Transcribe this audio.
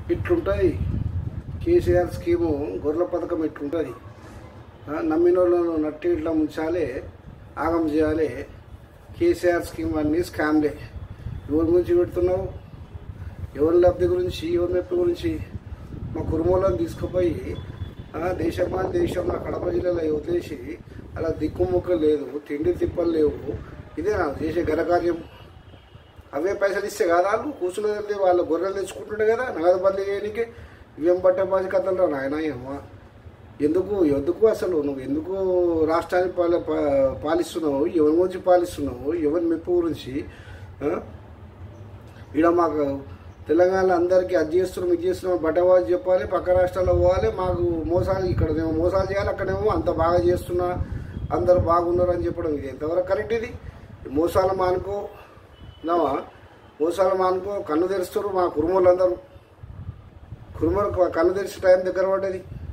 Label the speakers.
Speaker 1: ఇట్లుంటుంది KCR scheme గొర్రెల పథకం ఇట్లుంటుంది ఆ, నమ్మిన వాళ్ళను నట్టి ఇట్లా ముంచాలి ఆగం చేయాలి కేసీఆర్ స్కీమ్ అన్నీ స్కామ్లే ఎవరి గురించి పెడుతున్నావు ఎవరి లబ్ధి గురించి ఎవరి మెప్పి గురించి మా కుటుంబంలో తీసుకుపోయి ఆ, దేశమాన్ దేశంలో కడప జిల్లాలో వదిలేసి అలా దిక్కుముక్క లేదు తిండి తిప్పలు లేవు ఇదే నా చేసే ఘనకార్యం అవే పైసలు ఇస్తే కదా వాళ్ళు కూర్చునేది వాళ్ళ గొర్రెలు తెచ్చుకుంటుండే కదా నగదు బదిలీ చేయడానికి ఇవేం పట్టే బాజీ కథలు రా నాయన ఏమో ఎందుకు ఎందుకు అసలు నువ్వు ఎందుకు రాష్ట్రాన్ని పాల పా- పాలిస్తున్నావు ఎవరి గురించి పాలిస్తున్నావు ఎవరి మెప్పు గురించి ఆ? ఈడ మాకు తెలంగాణలో అందరికీ అది చేస్తున్నాం ఇది చేస్తున్నాం బట్టవాజు చెప్పాలి పక్క రాష్ట్రాల్లో పోవాలి మాకు మోసాలు ఇక్కడనేమో మోసాలు చేయాలి అక్కడేమో అంత బాగా చేస్తున్నా అందరు బాగున్నారు అని చెప్పడం ఇది ఎంతవరకు కరెక్ట్ ఇది మోసాలు మానుకో నావా మోసాలు మానుకో కన్ను తెరుస్తారు మా కురుమోళ్ళందరూ కురుమలు కన్ను తెరిచే టైం దగ్గర పడ్డది